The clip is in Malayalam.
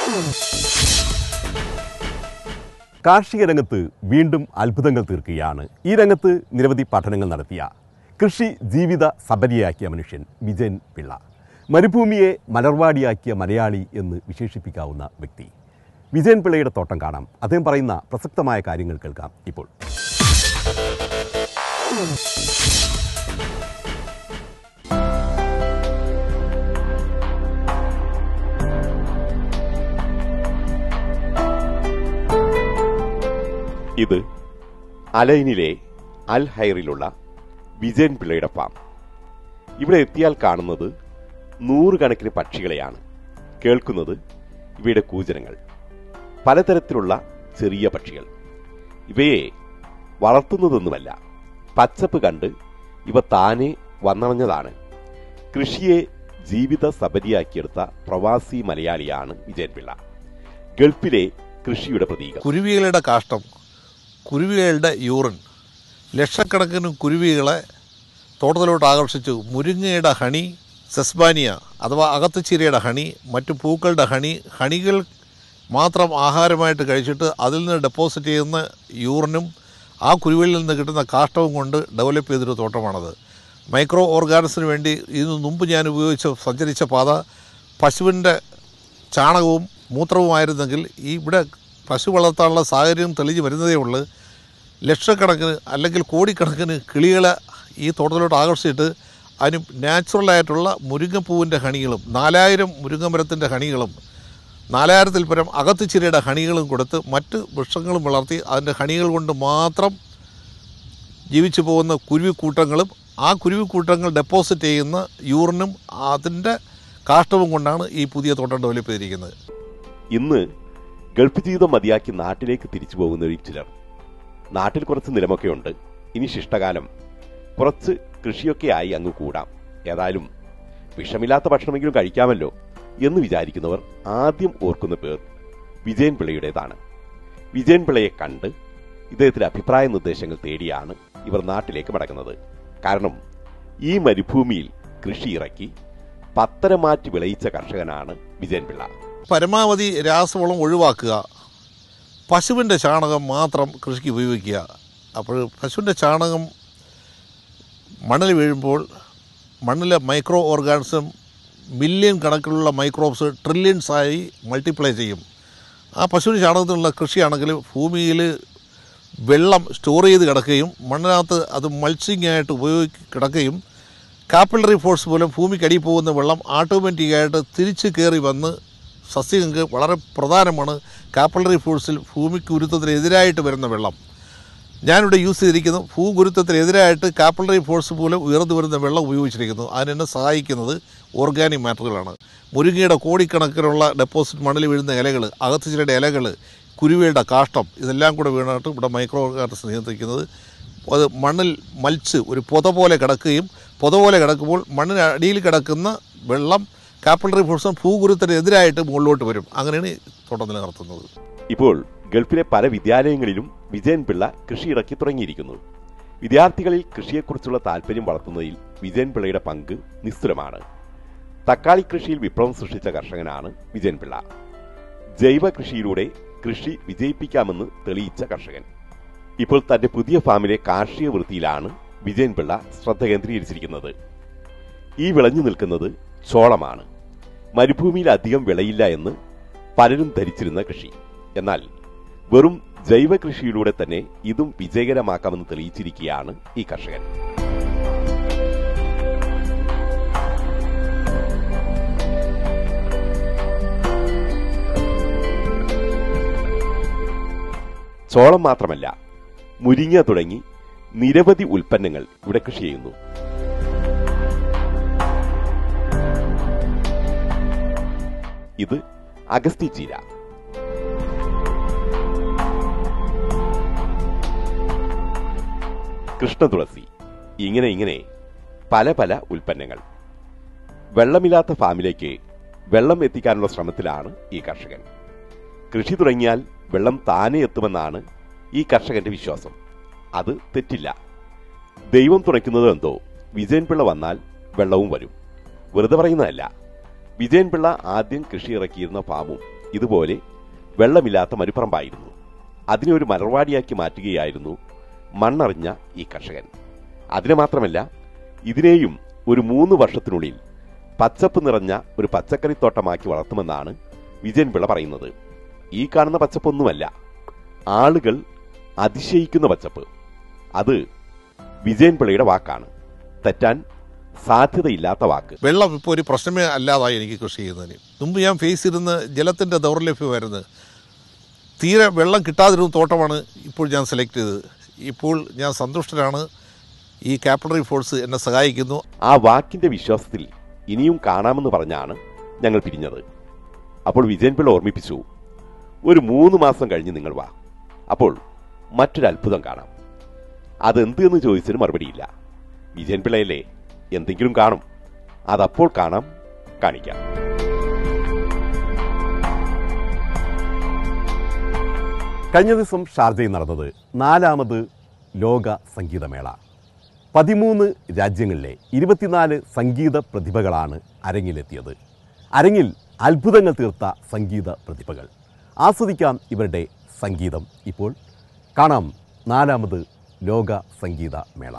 കാർഷിക രംഗത്ത് വീണ്ടും അത്ഭുതങ്ങൾ തീർക്കുകയാണ് ഈ രംഗത്ത് നിരവധി പഠനങ്ങൾ നടത്തിയ കൃഷി ജീവിത സബരിയാക്കിയ മനുഷ്യൻ വിജയൻ പിള്ള മരുഭൂമിയെ മലർവാടിയാക്കിയ മലയാളി എന്ന് വിശേഷിപ്പിക്കാവുന്ന വ്യക്തി വിജയൻ പിള്ളയുടെ തോട്ടം കാണാം അദ്ദേഹം പറയുന്ന പ്രസക്തമായ കാര്യങ്ങൾ കേൾക്കാം ഇപ്പോൾ ഇത് അലൈനിലെ അൽ ഹൈറിലുള്ള വിജയൻ പിള്ളയുടെ ഫാം ഇവിടെ എത്തിയാൽ കാണുന്നത് നൂറുകണക്കിന് പക്ഷികളെയാണ് കേൾക്കുന്നത് ഇവയുടെ കൂജനങ്ങൾ പലതരത്തിലുള്ള ചെറിയ പക്ഷികൾ ഇവയെ വളർത്തുന്നതൊന്നുമല്ല പച്ചപ്പ് കണ്ട് ഇവ താനെ വന്നണഞ്ഞതാണ് കൃഷിയെ ജീവിത സബരിയാക്കിയെടുത്ത പ്രവാസി മലയാളിയാണ് വിജയൻ പിള്ള ഗൾഫിലെ കൃഷിയുടെ പ്രതീകം കുരുവികളുടെ കാഷ്ടം കുരുവികളുടെ യൂറിൻ ലക്ഷക്കണക്കിന് കുരുവികളെ തോട്ടത്തിലോട്ട് ആകർഷിച്ചു മുരിങ്ങയുടെ ഹണി സെസ്ബാനിയ അഥവാ അകത്തുചീരയുടെ ഹണി മറ്റു പൂക്കളുടെ ഹണി ഹണികൾ മാത്രം ആഹാരമായിട്ട് കഴിച്ചിട്ട് അതിൽ നിന്ന് ഡെപ്പോസിറ്റ് ചെയ്യുന്ന യൂറിനും ആ കുരുവിയിൽ നിന്ന് കിട്ടുന്ന കാഷ്ടവും കൊണ്ട് ഡെവലപ്പ് ചെയ്തൊരു തോട്ടമാണത് മൈക്രോ ഓർഗാനിസിന് വേണ്ടി ഇതിനു മുമ്പ് ഞാൻ ഉപയോഗിച്ച് സഞ്ചരിച്ച പാത പശുവിൻ്റെ ചാണകവും മൂത്രവുമായിരുന്നെങ്കിൽ ഈ ഇവിടെ പശു വളർത്താനുള്ള സാഹചര്യം തെളിഞ്ഞു വരുന്നതേ ഉള്ളൂ ലക്ഷക്കണക്കിന് അല്ലെങ്കിൽ കോടിക്കണക്കിന് കിളികളെ ഈ തോട്ടത്തിലോട്ട് ആകർഷിച്ചിട്ട് അതിന് നാച്ചുറലായിട്ടുള്ള മുരിങ്ങപ്പൂവിൻ്റെ ഹണികളും നാലായിരം മുരിങ്ങമരത്തിൻ്റെ ഹണികളും നാലായിരത്തിൽ പരം അകത്തുചിരയുടെ ഹണികളും കൊടുത്ത് മറ്റ് വൃക്ഷങ്ങളും വളർത്തി അതിൻ്റെ ഹണികൾ കൊണ്ട് മാത്രം ജീവിച്ചു പോകുന്ന കുരുവിക്കൂട്ടങ്ങളും ആ കുരുവിക്കൂട്ടങ്ങൾ ഡെപ്പോസിറ്റ് ചെയ്യുന്ന യൂറിനും അതിൻ്റെ കാഷ്ടവും കൊണ്ടാണ് ഈ പുതിയ തോട്ടം ഡെവലപ്പ് ചെയ്തിരിക്കുന്നത് ഇന്ന് ഗൾഫ് ജീവിതം മതിയാക്കി നാട്ടിലേക്ക് തിരിച്ചു പോകുന്നവരിൽ ചിലർ നാട്ടിൽ കുറച്ച് നിലമൊക്കെ ഉണ്ട് ഇനി ശിഷ്ടകാലം കുറച്ച് കൃഷിയൊക്കെ ആയി അങ്ങ് കൂടാം ഏതായാലും വിഷമില്ലാത്ത ഭക്ഷണമെങ്കിലും കഴിക്കാമല്ലോ എന്ന് വിചാരിക്കുന്നവർ ആദ്യം ഓർക്കുന്ന പേർ വിജയൻ പിള്ളയുടേതാണ് വിജയൻ പിള്ളയെ കണ്ട് ഇദ്ദേഹത്തിന്റെ അഭിപ്രായ നിർദ്ദേശങ്ങൾ തേടിയാണ് ഇവർ നാട്ടിലേക്ക് മടങ്ങുന്നത് കാരണം ഈ മരുഭൂമിയിൽ കൃഷി ഇറക്കി പത്തര മാറ്റി വിളയിച്ച കർഷകനാണ് വിജയൻ പിള്ള പരമാവധി രാസവളം ഒഴിവാക്കുക പശുവിൻ്റെ ചാണകം മാത്രം കൃഷിക്ക് ഉപയോഗിക്കുക അപ്പോൾ പശുവിൻ്റെ ചാണകം മണ്ണിൽ വീഴുമ്പോൾ മണ്ണിലെ മൈക്രോ ഓർഗാനിസം മില്യൺ കണക്കിലുള്ള മൈക്രോബ്സ് ട്രില്യൺസായി മൾട്ടിപ്ലൈ ചെയ്യും ആ പശുവിൻ്റെ ചാണകത്തിലുള്ള കൃഷിയാണെങ്കിൽ ഭൂമിയിൽ വെള്ളം സ്റ്റോർ ചെയ്ത് കിടക്കുകയും മണ്ണിനകത്ത് അത് മൾച്ചിങ് ആയിട്ട് ഉപയോഗി കിടക്കുകയും കാപ്പിലറി ഫോഴ്സ് മൂലം ഭൂമിക്കടിയിൽ പോകുന്ന വെള്ളം ഓട്ടോമാറ്റിക്കായിട്ട് തിരിച്ച് കയറി വന്ന് സസ്യങ്ങൾക്ക് വളരെ പ്രധാനമാണ് കാപ്പിലറി ഫോഴ്സിൽ ഭൂമിക്ക് ഗുരുത്വത്തിനെതിരായിട്ട് വരുന്ന വെള്ളം ഞാനിവിടെ യൂസ് ചെയ്തിരിക്കുന്നു ഭൂഗുരുത്വത്തിനെതിരായിട്ട് കാപ്പിലറി ഫോഴ്സ് മൂലം ഉയർന്നു വരുന്ന വെള്ളം ഉപയോഗിച്ചിരിക്കുന്നു അതിനെന്നെ സഹായിക്കുന്നത് ഓർഗാനിക് മാറ്ററുകളാണ് മുരിങ്ങയുടെ കോടിക്കണക്കിനുള്ള ഡെപ്പോസിറ്റ് മണ്ണിൽ വീഴുന്ന ഇലകൾ അകത്തുചിലയുടെ ഇലകൾ കുരുവിയുടെ കാഷ്ടം ഇതെല്ലാം കൂടെ വീണിട്ട് ഇവിടെ മൈക്രോ ഓർഗാനിക്സ് നിയന്ത്രിക്കുന്നത് അത് മണ്ണിൽ മൽച്ച് ഒരു പൊത പോലെ കിടക്കുകയും പൊത പോലെ കിടക്കുമ്പോൾ മണ്ണിന് അടിയിൽ കിടക്കുന്ന വെള്ളം കാപ്പിലറി ഫോഴ്സും ഭൂഗുരുത്തിനെതിരായിട്ട് മുകളിലോട്ട് വരും അങ്ങനെയാണ് ഈ തോട്ടം നിലനിർത്തുന്നത് ഇപ്പോൾ ഗൾഫിലെ പല വിദ്യാലയങ്ങളിലും വിജയൻ പിള്ള കൃഷി ഇറക്കി തുടങ്ങിയിരിക്കുന്നു വിദ്യാർത്ഥികളിൽ കൃഷിയെക്കുറിച്ചുള്ള താല്പര്യം വളർത്തുന്നതിൽ വിജയൻ പിള്ളയുടെ പങ്ക് നിസ്തുലമാണ് തക്കാളി കൃഷിയിൽ വിപ്ലവം സൃഷ്ടിച്ച കർഷകനാണ് വിജയൻ പിള്ള ജൈവ കൃഷിയിലൂടെ കൃഷി വിജയിപ്പിക്കാമെന്ന് തെളിയിച്ച കർഷകൻ ഇപ്പോൾ തന്റെ പുതിയ ഫാമിലെ കാർഷിക വൃത്തിയിലാണ് വിജയൻ പിള്ള ശ്രദ്ധ കേന്ദ്രീകരിച്ചിരിക്കുന്നത് ഈ വിളഞ്ഞു നിൽക്കുന്നത് ചോളമാണ് മരുഭൂമിയിൽ അധികം വിളയില്ല എന്ന് പലരും ധരിച്ചിരുന്ന കൃഷി എന്നാൽ വെറും ജൈവ കൃഷിയിലൂടെ തന്നെ ഇതും വിജയകരമാക്കാമെന്ന് തെളിയിച്ചിരിക്കുകയാണ് ഈ കർഷകൻ ചോളം മാത്രമല്ല മുരിങ്ങ തുടങ്ങി നിരവധി ഉൽപ്പന്നങ്ങൾ ഇവിടെ കൃഷി ചെയ്യുന്നു ഇത് അഗസ്തി ചീര കൃഷ്ണതുളസി ഇങ്ങനെ ഇങ്ങനെ പല പല ഉൽപ്പന്നങ്ങൾ വെള്ളമില്ലാത്ത ഫാമിലേക്ക് വെള്ളം എത്തിക്കാനുള്ള ശ്രമത്തിലാണ് ഈ കർഷകൻ കൃഷി തുടങ്ങിയാൽ വെള്ളം താനെ എത്തുമെന്നാണ് ഈ കർഷകന്റെ വിശ്വാസം അത് തെറ്റില്ല ദൈവം തുണയ്ക്കുന്നത് എന്തോ വിജയൻപിള്ള വന്നാൽ വെള്ളവും വരും വെറുതെ പറയുന്നതല്ല വിജയൻപിള്ള ആദ്യം കൃഷി ഇറക്കിയിരുന്ന ഫാമും ഇതുപോലെ വെള്ളമില്ലാത്ത മരുപ്പറമ്പായിരുന്നു അതിനെ ഒരു മലർവാടിയാക്കി മാറ്റുകയായിരുന്നു മണ്ണറിഞ്ഞ ഈ കർഷകൻ അതിന് മാത്രമല്ല ഇതിനെയും ഒരു മൂന്ന് വർഷത്തിനുള്ളിൽ പച്ചപ്പ് നിറഞ്ഞ ഒരു പച്ചക്കറിത്തോട്ടമാക്കി വളർത്തുമെന്നാണ് വിജയൻ പിള്ള പറയുന്നത് ഈ കാണുന്ന പച്ചപ്പൊന്നുമല്ല ആളുകൾ അതിശയിക്കുന്ന പച്ചപ്പ് അത് വിജയൻ പിള്ളയുടെ വാക്കാണ് തെറ്റാൻ സാധ്യതയില്ലാത്ത വാക്ക് വെള്ളം ഇപ്പോൾ ഒരു പ്രശ്നമേ അല്ലാതായി എനിക്ക് കൃഷി ചെയ്യുന്നതിന് മുമ്പ് ഞാൻ ഫേസ് ചെയ്തിരുന്ന ജലത്തിൻ്റെ ദൗർലഭ്യമായിരുന്നു തീരെ വെള്ളം കിട്ടാതിരുന്ന തോട്ടമാണ് ഇപ്പോൾ ഞാൻ സെലക്ട് ചെയ്തത് ഇപ്പോൾ ഞാൻ സന്തുഷ്ടനാണ് ഈ കാപ്പിലറി ഫോഴ്സ് എന്നെ സഹായിക്കുന്നു ആ വാക്കിന്റെ വിശ്വാസത്തിൽ ഇനിയും കാണാമെന്ന് പറഞ്ഞാണ് ഞങ്ങൾ പിരിഞ്ഞത് അപ്പോൾ വിജയൻ പിള്ള ഓർമ്മിപ്പിച്ചു ഒരു മൂന്ന് മാസം കഴിഞ്ഞ് നിങ്ങൾ വാ അപ്പോൾ മറ്റൊരു അത്ഭുതം കാണാം അതെന്ത് എന്ന് ചോദിച്ചതിന് മറുപടിയില്ല വിജയൻ പിള്ളയല്ലേ എന്തെങ്കിലും കാണും അതപ്പോൾ കാണാം കാണിക്കാം കഴിഞ്ഞ ദിവസം ഷാർജയിൽ നടന്നത് നാലാമത് ലോക സംഗീതമേള പതിമൂന്ന് രാജ്യങ്ങളിലെ ഇരുപത്തിനാല് സംഗീത പ്രതിഭകളാണ് അരങ്ങിലെത്തിയത് അരങ്ങിൽ അത്ഭുതങ്ങൾ തീർത്ത സംഗീത പ്രതിഭകൾ ആസ്വദിക്കാം ഇവരുടെ സംഗീതം ഇപ്പോൾ കാണാം നാലാമത് ലോക സംഗീത മേള